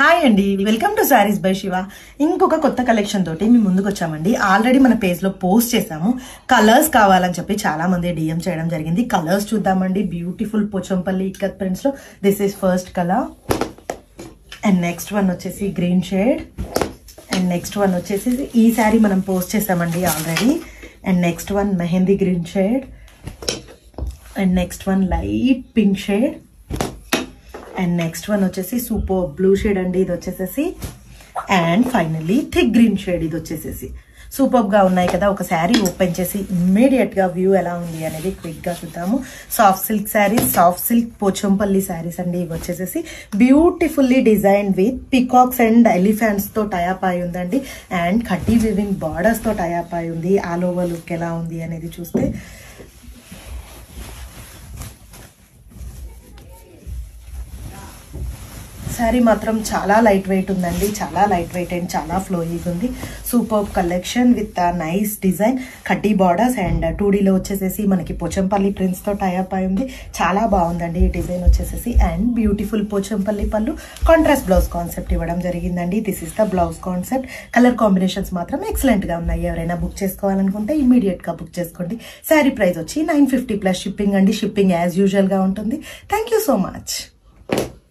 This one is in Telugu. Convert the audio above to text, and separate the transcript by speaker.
Speaker 1: హాయ్ అండి welcome to saris by Shiva ఇంకొక కొత్త కలెక్షన్ తోటి మేము ముందుకు వచ్చామండి ఆల్రెడీ మన పేజ్ లో పోస్ట్ చేసాము కలర్స్ కావాలని చెప్పి చాలా మంది డిఎం చేయడం జరిగింది కలర్స్ చూద్దామండి బ్యూటిఫుల్ పోచంపల్లి ఇక్కత్ ప్రింట్స్ లో this is first colour and next one వచ్చేసి green shade and next one వచ్చేసి ఈ శారీ మనం పోస్ట్ చేసామండి already and next one mehndi green shade and next one light pink shade and next one వచ్చేసి సూపర్ బ్లూ షేడ్ అండి ఇది వచ్చేసేసి and finally thick green shade ఇది వచ్చేసేసి సూపర్ గా ఉన్నాయి కదా ఒక శారీ ఓపెన్ చేసి ఇమ్మీడియట్ గా వ్యూ ఎలా ఉంది అనేది క్విక్ గా చూద్దాము soft silk saris soft silk Pochampally saris అండి ఇవి వచ్చేసేసి beautifully design with peacocks and elephants తో టయాప్ అయి ఉందండి అండ్ కడ్డీ వివింగ్ బార్డర్స్ తో టయాప్ అయి ఉంది ఆల్ ఓవర్ లుక్ ఎలా ఉంది అనేది చూస్తే శారీ మాత్రం చాలా లైట్ వెయిట్ ఉందండి చాలా లైట్ వెయిట్ అండ్ చాలా ఫ్లోయింగ్ ఉంది super collection with nice design కడ్డీ బార్డర్స్ అండ్ టూ డీలో వచ్చేసేసి మనకి పోచంపల్లి ప్రింట్స్ తో టైఅప్ అయి ఉంది చాలా బాగుందండి ఈ డిజైన్ వచ్చేసేసి అండ్ బ్యూటిఫుల్ పోచంపల్లి పళ్ళు కాంట్రాస్ట్ బ్లౌజ్ కాన్సెప్ట్ ఇవ్వడం జరిగిందండి this is the blouse concept colour combinations మాత్రం ఎక్సలెంట్ గా ఉన్నాయి ఎవరైనా బుక్ చేసుకోవాలనుకుంటే ఇమీడియట్ గా బుక్ చేసుకోండి శారీ ప్రైస్ వచ్చి నైన్ ఫిఫ్టీ ప్లస్ షిప్పింగ్ అండి షిప్పింగ్ యాజ్ యూజువల్ గా ఉంటుంది థ్యాంక్ యూ సో మచ్